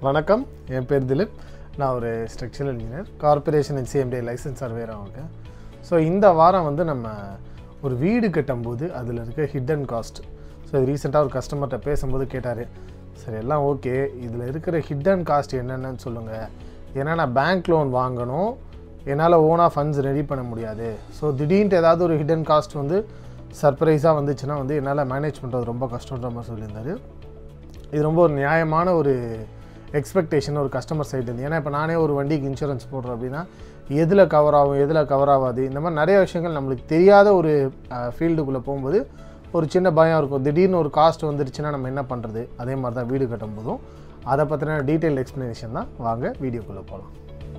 வணக்கம் என் பேர் திலீப் நான் ஒரு structural engineer corporation and CMD license சர்வேராக இருக்கேன் ஸோ இந்த வாரம் வந்து நம்ம ஒரு வீடு கட்டும்போது அதில் இருக்க ஹிடன் காஸ்ட் ஸோ இது ரீசெண்டாக ஒரு கஸ்டமர்கிட்ட பேசும்போது கேட்டார் சரி எல்லாம் ஓகே இதில் இருக்கிற ஹிடன் காஸ்ட் என்னென்னு சொல்லுங்கள் ஏன்னா நான் பேங்க் லோன் வாங்கணும் என்னால் ஓனாக ஃபண்ட்ஸ் ரெடி பண்ண முடியாது ஸோ திடீர்னு ஏதாவது ஒரு ஹிடன் காஸ்ட் வந்து சர்ப்ரைஸாக வந்துச்சுன்னா வந்து என்னால் மேனேஜ் பண்ணுறது ரொம்ப கஷ்டன்ற மாதிரி சொல்லியிருந்தாரு இது ரொம்ப ஒரு நியாயமான ஒரு எக்ஸ்பெக்டேஷன் ஒரு கஸ்டமர் சைடு இருந்து ஏன்னா இப்போ நானே ஒரு வண்டிக்கு இன்சூரன்ஸ் போடுறேன் அப்படின்னா எதில் கவர் ஆகும் எதில் கவர் ஆகாது இந்த மாதிரி நிறைய விஷயங்கள் நம்மளுக்கு தெரியாத ஒரு ஃபீல்டுக்குள்ளே போகும்போது ஒரு சின்ன பயம் இருக்கும் திடீர்னு ஒரு காஸ்ட் வந்துருச்சுன்னா நம்ம என்ன பண்ணுறது அதே மாதிரி தான் வீடு கட்டும் போதும் அதை பற்றின டீட்டெயில் எக்ஸ்ப்ளனேஷன் தான் வாங்க வீடியோக்குள்ளே போகலாம்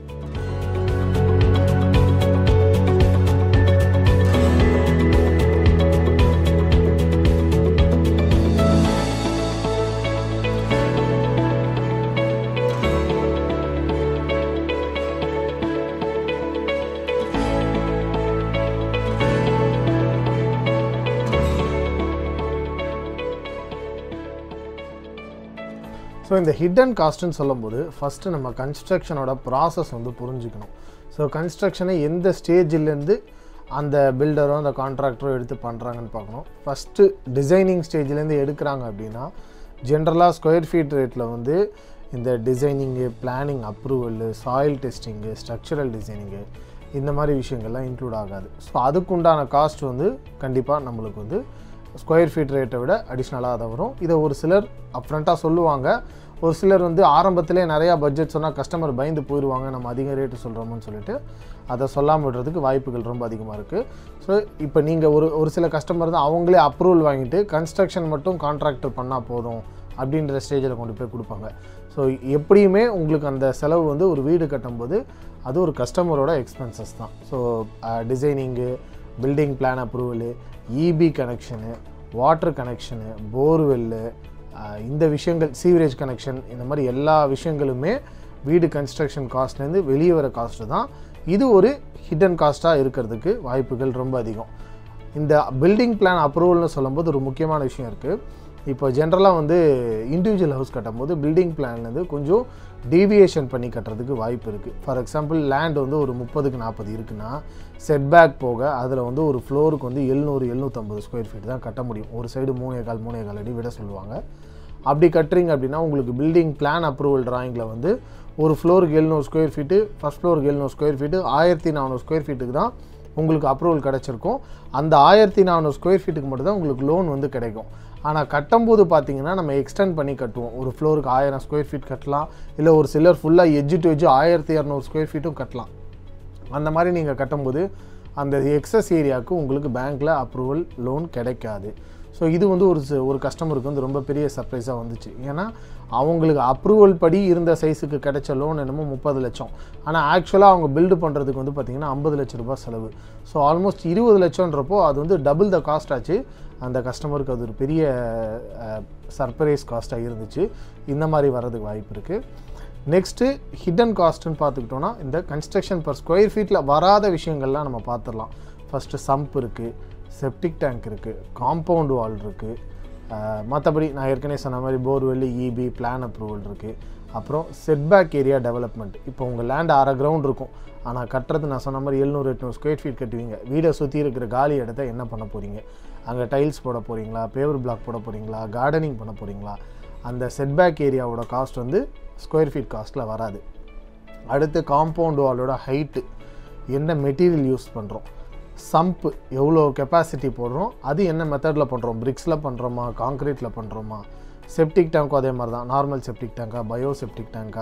ஸோ இந்த ஹிடன் காஸ்ட்டுன்னு சொல்லும்போது ஃபஸ்ட்டு நம்ம கன்ஸ்ட்ரக்ஷனோட ப்ராசஸ் வந்து புரிஞ்சுக்கணும் ஸோ கன்ஸ்ட்ரக்ஷனை எந்த ஸ்டேஜிலேருந்து அந்த பில்டரோ அந்த கான்ட்ராக்டரோ எடுத்து பண்ணுறாங்கன்னு பார்க்கணும் ஃபஸ்ட்டு டிசைனிங் ஸ்டேஜ்லேருந்து எடுக்கிறாங்க அப்படின்னா ஜென்ரலாக ஸ்கொயர் ஃபீட் ரேட்டில் வந்து இந்த designing planning approval soil testing structural designing இந்த மாதிரி விஷயங்கள்லாம் இன்க்ளூட் ஆகாது ஸோ அதுக்குண்டான காஸ்ட் வந்து கண்டிப்பாக நம்மளுக்கு வந்து ஸ்கொயர் ஃபீட் ரேட்டை விட அடிஷ்னலாக அதை வரும் இதை ஒரு சிலர் அப்ரண்ட்டாக சொல்லுவாங்க ஒரு சிலர் வந்து ஆரம்பத்திலே நிறையா பட்ஜெட் சொன்னால் கஸ்டமர் பயந்து போயிடுவாங்க நம்ம அதிக ரேட்டு சொல்கிறோம்னு சொல்லிட்டு அதை சொல்லாமல் விடுறதுக்கு வாய்ப்புகள் ரொம்ப அதிகமாக இருக்குது ஸோ இப்போ நீங்கள் ஒரு ஒரு சில கஸ்டமர் தான் அவங்களே அப்ரூவல் வாங்கிட்டு கன்ஸ்ட்ரக்ஷன் மட்டும் கான்ட்ராக்டர் பண்ணால் போதும் அப்படின்ற ஸ்டேஜில் கொண்டு போய் கொடுப்பாங்க ஸோ எப்படியுமே உங்களுக்கு அந்த செலவு வந்து ஒரு வீடு கட்டும்போது அது ஒரு கஸ்டமரோட எக்ஸ்பென்சஸ் தான் so designing building plan approval EB connection water connection borewell இந்த விஷயங்கள் சீவரேஜ் கனெக்ஷன் இந்த மாதிரி எல்லா விஷயங்களுமே வீடு கன்ஸ்ட்ரக்ஷன் காஸ்ட்லேருந்து வெளியே வர காஸ்ட்டு தான் இது ஒரு ஹிடன் காஸ்ட்டாக இருக்கிறதுக்கு வாய்ப்புகள் ரொம்ப அதிகம் இந்த பில்டிங் பிளான் அப்ரூவல்னு சொல்லும்போது ஒரு முக்கியமான விஷயம் இருக்குது இப்போ ஜென்ரலாக வந்து இண்டிவிஜுவல் ஹவுஸ் கட்டும்போது பில்டிங் பிளான்லேருந்து கொஞ்சம் டீவியேஷன் பண்ணி கட்டுறதுக்கு வாய்ப்பு இருக்குது ஃபார் எக்ஸாம்பிள் லேண்ட் வந்து ஒரு முப்பதுக்கு நாற்பது இருக்குன்னா செட்பேக் போக அதில் வந்து ஒரு ஃப்ளோருக்கு வந்து எழுநூறு எழுநூற்றம்பது ஸ்கொயர் ஃபீட் தான் கட்ட முடியும் ஒரு சைடு மூணே கால் மூணே கால் அடி விட சொல்லுவாங்க அப்படி கட்டுறீங்க அப்படின்னா உங்களுக்கு பில்டிங் பிளான் அப்ரூவல் ட்ராயிங்கில் வந்து ஒரு ஃப்ளோருக்கு எழுநூறு ஸ்கொயர் ஃபீட்டு ஃபஸ்ட் ஃப்ளோருக்கு எழுநூறு ஸ்கொயர் ஃபீட்டு ஆயிரத்தி நானூறு ஸ்கொயர் ஃபீட்டுக்கு தான் உங்களுக்கு அப்ரூவல் கிடச்சிருக்கும் அந்த ஆயிரத்தி நானூறு ஸ்கொயர் ஃபீட்டுக்கு மட்டும் தான் உங்களுக்கு லோன் வந்து கிடைக்கும் ஆனால் கட்டும்போது பார்த்தீங்கன்னா நம்ம எக்ஸ்டெண்ட் பண்ணி கட்டுவோம் ஒரு ஃப்ளோருக்கு ஆயிரம் ஸ்கொயர் ஃபீட் கட்டலாம் இல்லை ஒரு சிலர் ஃபுல்லாக எஜ்ஜு டு எஜ்ஜு ஆயிரத்தி இரநூறு ஸ்கொயர் ஃபீட்டும் கட்டலாம் அந்த மாதிரி நீங்கள் கட்டும்போது அந்த எக்ஸஸ் ஏரியாவுக்கு உங்களுக்கு பேங்க்கில் அப்ரூவல் லோன் கிடைக்காது ஸோ இது வந்து ஒரு ஒரு கஸ்டமருக்கு வந்து ரொம்ப பெரிய சர்ப்ரைஸாக வந்துச்சு ஏன்னா அவங்களுக்கு அப்ரூவல் படி இருந்த சைஸுக்கு கிடைச்ச லோன் என்னமோ முப்பது லட்சம் ஆனால் ஆக்சுவலாக அவங்க பில்டு பண்ணுறதுக்கு வந்து பார்த்திங்கன்னா ஐம்பது லட்ச ரூபாய் செலவு ஸோ ஆல்மோஸ்ட் இருபது லட்சம்ன்றப்போ அது வந்து டபுள் த காஸ்ட் ஆச்சு அந்த கஸ்டமருக்கு அது ஒரு பெரிய சர்ப்ரைஸ் காஸ்ட்டாக இருந்துச்சு இந்த மாதிரி வர்றதுக்கு வாய்ப்பு இருக்குது நெக்ஸ்ட்டு ஹிடன் காஸ்ட்டுன்னு பார்த்துக்கிட்டோன்னா இந்த கன்ஸ்ட்ரக்ஷன் பர் ஸ்கொயர் ஃபீட்டில் வராத விஷயங்கள்லாம் நம்ம பார்த்துடலாம் ஃபஸ்ட்டு சம்ப் இருக்குது செப்டிக் டேங்க் இருக்குது காம்பவுண்ட் வால் இருக்குது மற்றபடி நான் ஏற்கனவே சொன்ன மாதிரி போர்வெல் இபி பிளான் அப்ரூவல் இருக்குது அப்புறம் செட்பேக் ஏரியா டெவலப்மெண்ட் இப்போ உங்கள் லேண்ட் அரை கிரவுண்ட் இருக்கும் ஆனால் கட்டுறது நான் சொன்ன மாதிரி எழுநூறு எட்நூறு ஸ்கொயர் ஃபீட் கட்டுவீங்க வீடை சுற்றி இருக்கிற காலி இடத்த என்ன பண்ண போகிறீங்க அங்கே டைல்ஸ் போட போகிறீங்களா பேவர் பிளாக் போட போகிறீங்களா கார்டனிங் பண்ண போகிறீங்களா அந்த செட்பேக் ஏரியாவோட காஸ்ட் வந்து ஸ்கொயர் ஃபீட் காஸ்ட்டில் வராது அடுத்து காம்பவுண்ட் வாலோட ஹைட்டு என்ன மெட்டீரியல் யூஸ் பண்ணுறோம் சம்ப்பு எவ்வளோ கெப்பாசிட்டி போடுறோம் அது என்ன மெத்தடில் பண்ணுறோம் பிரிக்ஸில் பண்ணுறோமா காங்க்ரீட்டில் பண்ணுறோமா செப்டிக் டேங்க்கும் அதே மாதிரி தான் நார்மல் செப்டிக் டேங்கா பயோ செப்டிக் டேங்கா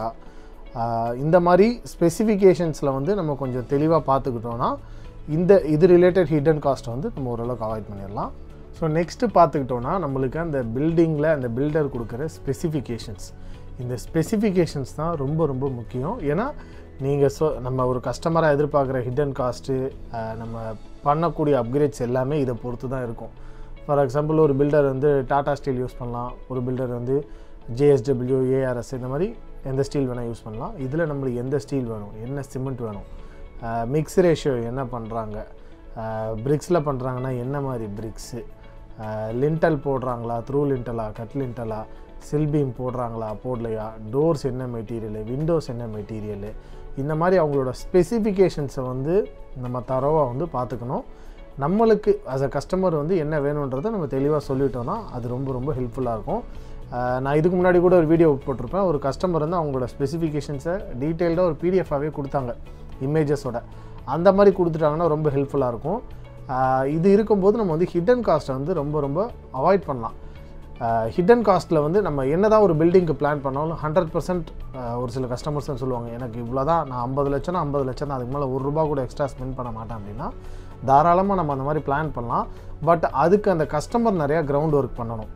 இந்த மாதிரி ஸ்பெசிஃபிகேஷன்ஸில் வந்து நம்ம கொஞ்சம் தெளிவாக பார்த்துக்கிட்டோன்னா இந்த இது ரிலேட்டட் ஹிடன் காஸ்ட்டை வந்து நம்ம ஓரளவுக்கு அவாய்ட் பண்ணிடலாம் ஸோ நெக்ஸ்ட்டு பார்த்துக்கிட்டோன்னா நம்மளுக்கு அந்த பில்டிங்கில் அந்த பில்டர் கொடுக்குற ஸ்பெசிஃபிகேஷன்ஸ் இந்த ஸ்பெசிஃபிகேஷன்ஸ் தான் ரொம்ப ரொம்ப முக்கியம் ஏன்னா நீங்கள் சொ நம்ம ஒரு கஸ்டமராக எதிர்பார்க்குற ஹிடன் காஸ்ட்டு நம்ம பண்ணக்கூடிய அப்கிரேட்ஸ் எல்லாமே இதை பொறுத்து தான் இருக்கும் ஃபார் எக்ஸாம்பிள் ஒரு பில்டர் வந்து டாடா ஸ்டீல் யூஸ் பண்ணலாம் ஒரு பில்டர் வந்து ஜேஎஸ்டபிள்யூ ஏஆர்எஸ் இந்த மாதிரி எந்த ஸ்டீல் வேணால் யூஸ் பண்ணலாம் இதில் நம்மளுக்கு எந்த ஸ்டீல் வேணும் என்ன சிமெண்ட் வேணும் மிக்ஸ் ரேஷியோ என்ன பண்ணுறாங்க பிரிக்ஸில் பண்ணுறாங்கன்னா என்ன மாதிரி பிரிக்ஸு லிண்டல் போடுறாங்களா த்ரூ லிண்டலா கட் லிண்டலா செல் பீம் போடுறாங்களா போடலையா டோர்ஸ் என்ன மெட்டீரியலு விண்டோஸ் என்ன மெட்டீரியலு இந்த மாதிரி அவங்களோட ஸ்பெசிஃபிகேஷன்ஸை வந்து நம்ம தரவாக வந்து பார்த்துக்கணும் நம்மளுக்கு as a கஸ்டமர் வந்து என்ன வேணுன்றதை நம்ம தெளிவாக சொல்லிட்டோம்னா அது ரொம்ப ரொம்ப ஹெல்ப்ஃபுல்லாக இருக்கும் ஆஹ் நான் இதுக்கு முன்னாடி கூட ஒரு வீடியோ போட்டிருப்பேன் ஒரு கஸ்டமர் வந்து அவங்களோட ஸ்பெசிஃபிகேஷன்ஸை டீட்டெயில்டாக ஒரு பிடிஎஃபாகவே கொடுத்தாங்க இமேஜஸோட அந்த மாதிரி கொடுத்துட்டாங்கன்னா ரொம்ப ஹெல்ப்ஃபுல்லாக இருக்கும் ஆஹ் இது இருக்கும்போது நம்ம வந்து ஹிடன் காஸ்ட்டை வந்து ரொம்ப ரொம்ப அவாய்ட் பண்ணலாம் ஹிடன் காஸ்ட்டில் வந்து நம்ம என்ன தான் ஒரு பில்டிங்க்கு பிளான் பண்ணாலும் ஹண்ட்ரட் பர்சன்ட் ஒரு சில கஸ்டமர்ஸ் சொல்லுவாங்க எனக்கு இவ்வளோ தான் நான் ஐம்பது லட்சம்னா ஐம்பது லட்சம் தான் அதுக்கு மேலே ஒரு ரூபா கூட எக்ஸ்ட்ரா ஸ்பெண்ட் பண்ண மாட்டேன் அப்படின்னா தாராளமாக நம்ம அந்த மாதிரி பிளான் பண்ணலாம் பட் அதுக்கு அந்த கஸ்டமர் நிறையா கிரவுண்ட் ஒர்க் பண்ணணும்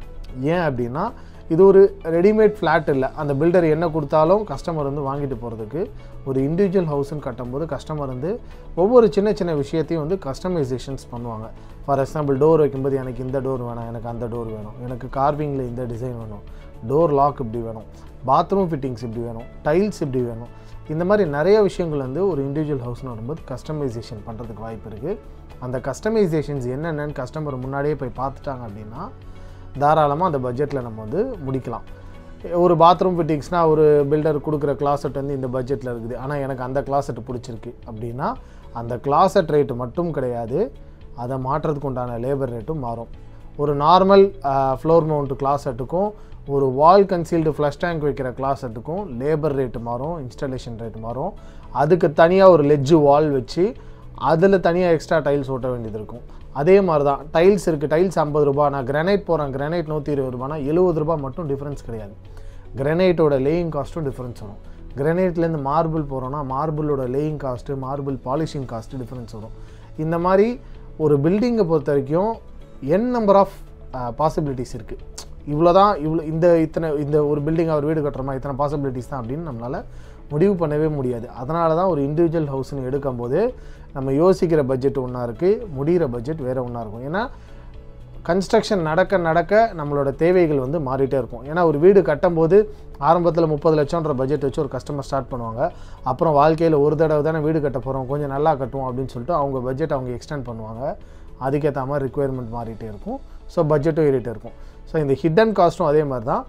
ஏன் அப்படின்னா இது ஒரு ரெடிமேட் ஃப்ளாட் இல்லை அந்த பில்டர் என்ன கொடுத்தாலும் கஸ்டமர் வந்து வாங்கிட்டு போகிறதுக்கு ஒரு இண்டிவிஜுவல் ஹவுஸ்னு கட்டும்போது கஸ்டமர் வந்து ஒவ்வொரு சின்ன சின்ன விஷயத்தையும் வந்து கஸ்டமைசேஷன்ஸ் பண்ணுவாங்க ஃபார் எக்ஸாம்பிள் டோர் வைக்கும்போது எனக்கு இந்த டோர் வேணாம் எனக்கு அந்த டோர் வேணும் எனக்கு கார்விங்கில் இந்த டிசைன் வேணும் டோர் லாக் இப்படி வேணும் பாத்ரூம் ஃபிட்டிங்ஸ் இப்படி வேணும் டைல்ஸ் இப்படி வேணும் இந்த மாதிரி நிறைய விஷயங்கள் வந்து ஒரு இண்டிவிஜுவல் ஹவுஸ்னு வரும்போது கஸ்டமைசேஷன் பண்ணுறதுக்கு வாய்ப்பு இருக்குது அந்த கஸ்டமைசேஷன்ஸ் என்னென்னு கஸ்டமர் முன்னாடியே போய் பார்த்துட்டாங்க அப்படின்னா தாராளமாக அந்த பட்ஜெட்டில் நம்ம வந்து முடிக்கலாம் ஒரு பாத்ரூம் ஃபிட்டிங்ஸ்னால் ஒரு பில்டர் கொடுக்குற கிளாசெட் வந்து இந்த பட்ஜெட்டில் இருக்குது ஆனால் எனக்கு அந்த கிளாசெட் பிடிச்சிருக்கு அப்படின்னா அந்த கிளாசெட் ரேட்டு மட்டும் கிடையாது அதை மாற்றுறதுக்கு உண்டான லேபர் ரேட்டும் மாறும் ஒரு நார்மல் ஃப்ளோர் மவுண்ட் கிளாசெட்டுக்கும் ஒரு வால் கன்சீல்டு ஃப்ளஷ் டேங்க் வைக்கிற கிளாசெட்டுக்கும் லேபர் ரேட்டு மாறும் இன்ஸ்டாலேஷன் ரேட் மாறும் அதுக்கு தனியாக ஒரு லெட்ஜு வால் வச்சு அதில் தனியாக எக்ஸ்ட்ரா டைல்ஸ் ஓட்ட வேண்டியது இருக்கும் அதே மாதிரி தான் டைல்ஸ் இருக்குது டைல்ஸ் ஐம்பது ரூபா நான் கிரானைட் போகிறேன் கிரானைட் நூற்றி இருபது ரூபானா எழுபது ரூபா மட்டும் டிஃப்ரென்ஸ் கிடையாது கிரானைட்டோட லேயிங் காஸ்ட்டும் டிஃப்ரென்ஸ் வரும் கிரானைட்லேருந்து மார்பிள் போகிறோன்னா மார்பிளோட laying cost marble polishing cost difference வரும் இந்த மாதிரி ஒரு பில்டிங்கை பொறுத்த வரைக்கும் என் நம்பர் ஆஃப் பாசிபிலிட்டிஸ் இருக்குது இவ்வளோ தான் இவ்வளோ இந்த இத்தனை இந்த ஒரு பில்டிங் அவர் வீடு கட்டுறோமா இத்தனை பாசிபிலிட்டிஸ் தான் அப்படின்னு நம்மளால் முடிவு பண்ணவே முடியாது அதனால தான் ஒரு இண்டிவிஜுவல் ஹவுஸ்னு எடுக்கும்போது நம்ம யோசிக்கிற பட்ஜெட் ஒன்றா இருக்குது முடிகிற பட்ஜெட் வேறு ஒன்றா இருக்கும் ஏன்னா கன்ஸ்ட்ரக்ஷன் நடக்க நடக்க நம்மளோட தேவைகள் வந்து மாறிட்டே இருக்கும் ஏன்னா ஒரு வீடு கட்டும்போது ஆரம்பத்தில் முப்பது லட்சம்ன்ற பட்ஜெட் வச்சு ஒரு கஸ்டமர் ஸ்டார்ட் பண்ணுவாங்க அப்புறம் வாழ்க்கையில் ஒரு தடவை தானே வீடு கட்ட போகிறோம் கொஞ்சம் நல்லா கட்டுவோம் அப்படின்னு சொல்லிட்டு அவங்க பட்ஜெட் அவங்க எக்ஸ்டெண்ட் பண்ணுவாங்க அதுக்கேற்ற மாதிரி ரிக்குயர்மெண்ட் மாறிட்டே இருக்கும் ஸோ பட்ஜெட்டும் ஏறிட்டே இருக்கும் ஸோ இந்த ஹிடன் காஸ்ட்டும் அதே மாதிரி தான்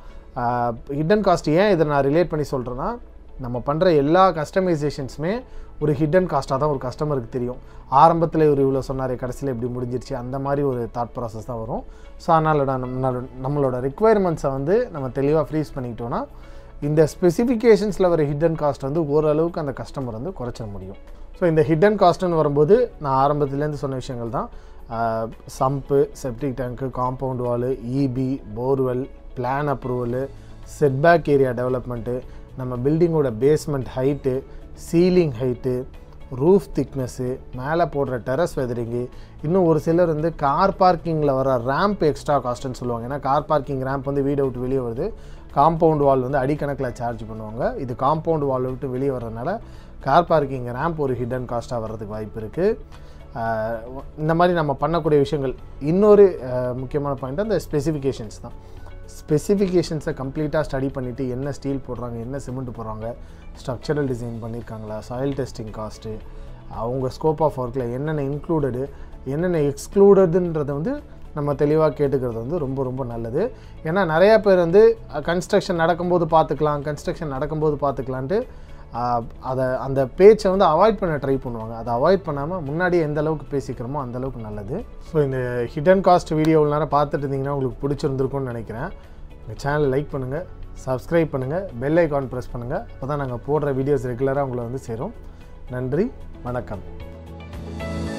ஹிடன் காஸ்ட் ஏன் இதை நான் ரிலேட் பண்ணி சொல்கிறேன்னா நம்ம பண்ணுற எல்லா கஸ்டமைசேஷன்ஸுமே ஒரு ஹிடன் காஸ்ட்டாக தான் ஒரு கஸ்டமருக்கு தெரியும் ஆரம்பத்தில் இவர் இவ்வளோ சொன்னார் கடைசியில் இப்படி முடிஞ்சிருச்சு அந்த மாதிரி ஒரு தாட் ப்ராசஸ் தான் வரும் ஸோ அதனால் நம்ம நம்மளோட ரெக்குவயர்மெண்ட்ஸை வந்து நம்ம தெளிவாக ஃப்ரீஸ் பண்ணிக்கிட்டோன்னா இந்த ஸ்பெசிஃபிகேஷன்ஸில் வர ஹிடன் காஸ்ட் வந்து ஓரளவுக்கு அந்த கஸ்டமர் வந்து குறைச்சிட முடியும் ஸோ இந்த ஹிடன் காஸ்ட்டுன்னு வரும்போது நான் ஆரம்பத்துலேருந்து சொன்ன விஷயங்கள் தான் sump septic tank compound wall EB borewell plan approval setback area development நம்ம பில்டிங்கோட basement height ceiling height roof thickness மேலே போடுற டெரஸ் வெதரிங்கு இன்னும் ஒரு சிலர் வந்து கார் பார்க்கிங்கில் வர ரேம்ப் எக்ஸ்ட்ரா காஸ்ட்டுன்னு சொல்லுவாங்க ஏன்னா கார் பார்க்கிங் ரேம்ப் வந்து வீடை விட்டு வெளியே வருது காம்பவுண்ட் வால் வந்து அடிக்கணக்கில் சார்ஜ் பண்ணுவாங்க இது காம்பவுண்ட் வால் விட்டு வெளியே வர்றதுனால கார் பார்க்கிங் ரேம்ப் ஒரு ஹிடன் காஸ்ட்டாக வர்றதுக்கு வாய்ப்பு இருக்குது இந்த மாதிரி நம்ம பண்ணக்கூடிய விஷயங்கள் இன்னொரு அஹ், முக்கியமான பாயிண்ட் அந்த ஸ்பெசிஃபிகேஷன்ஸ் தான் ஸ்பெசிஃபிகேஷன்ஸை கம்ப்ளீட்டாக ஸ்டடி பண்ணிவிட்டு என்ன ஸ்டீல் போடுறாங்க என்ன சிமெண்ட் போடுறாங்க ஸ்ட்ரக்சரல் டிசைன் பண்ணியிருக்காங்களா சாயில் டெஸ்டிங் காஸ்ட்டு அவங்க ஸ்கோப் ஆஃப் ஒர்க்கில் என்னென்ன இன்க்ளூடடு என்னென்ன எக்ஸ்க்ளூடடுன்றதை வந்து நம்ம தெளிவாக கேட்டுக்கிறது வந்து ரொம்ப ரொம்ப நல்லது ஏன்னா நிறையா பேர் வந்து கன்ஸ்ட்ரக்ஷன் நடக்கும்போது பார்த்துக்கலாம் கன்ஸ்ட்ரக்ஷன் நடக்கும்போது பார்த்துக்கலான்ட்டு ஆஹ், அதை அந்த பேச்சை வந்து அவாய்ட் பண்ண ட்ரை பண்ணுவாங்க அதை அவாய்ட் பண்ணாமல் முன்னாடியே எந்த அளவுக்கு பேசிக்கிறோமோ அந்த அளவுக்கு நல்லது ஸோ இந்த ஹிடன் காஸ்ட் வீடியோ இவ்வளோ நேரம் பார்த்துட்டு இருந்தீங்கன்னா உங்களுக்கு பிடிச்சிருந்துருக்கும்னு நினைக்கிறேன் எங்கள் சேனலை லைக் பண்ணுங்கள் சப்ஸ்கிரைப் பண்ணுங்கள் பெல் ஐக்கான் ப்ரெஸ் பண்ணுங்கள் அப்போ தான் நாங்கள் போடுற வீடியோஸ் ரெகுலராக உங்களை வந்து சேரும் நன்றி வணக்கம்